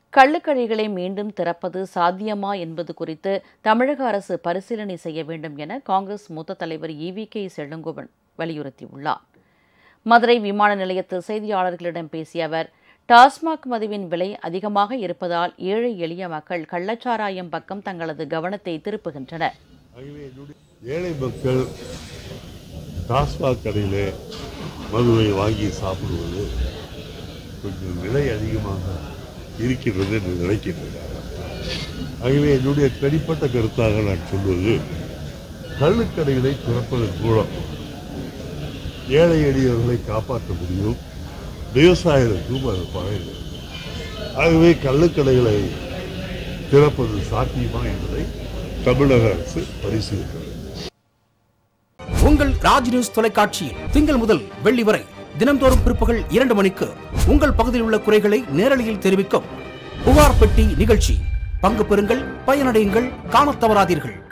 கள்ளுக்கடைகளை மீண்டும் திறப்பது சாத்தியமா என்பது குறித்து தமிழக அரசு பரிசீலனை செய்ய வேண்டும் என காங்கிரஸ் மூத்த தலைவர் இவி கே செழுங்கோவன் வலியுறுத்தியுள்ளார் மதுரை விமான நிலையத்தில் செய்தியாளர்களிடம் பேசிய அவர் டாஸ்மாக் மதுவின் விலை அதிகமாக இருப்பதால் ஏழை எளிய மக்கள் கள்ளச்சாராயம் பக்கம் தங்களது கவனத்தை திருப்புகின்றனர் ஆகவே என்னுடைய ஏழை மக்கள் டாஸ்மாக் கடையில் மதுவை வாங்கி சாப்பிடுவது கொஞ்சம் விலை அதிகமாக இருக்கின்றது என்று நினைக்கின்றனர் ஆகவே என்னுடைய தனிப்பட்ட கருத்தாக நான் சொல்வது கள்ளுக்கடைகளை திறப்பதன் மூலம் ஏழை எளியவர்களை காப்பாற்ற முடியும் விவசாயிகளுக்கும் அது பகையில்லை ஆகவே கள்ளுக்கடைகளை திறப்பது சாத்தியமா என்பதை தமிழக அரசு பரிசீலிக்கிறது உங்கள் ராஜ் நியூஸ் தொலைக்காட்சியில் திங்கள் முதல் வெள்ளி வரை தினம்தோறும் பிற்பகல் இரண்டு மணிக்கு உங்கள் பகுதியில் உள்ள குறைகளை நேரலையில் தெரிவிக்கும் புகார் பெட்டி நிகழ்ச்சி பங்கு பெறுங்கள் பயனடையுங்கள் காணத் தவறாதீர்கள்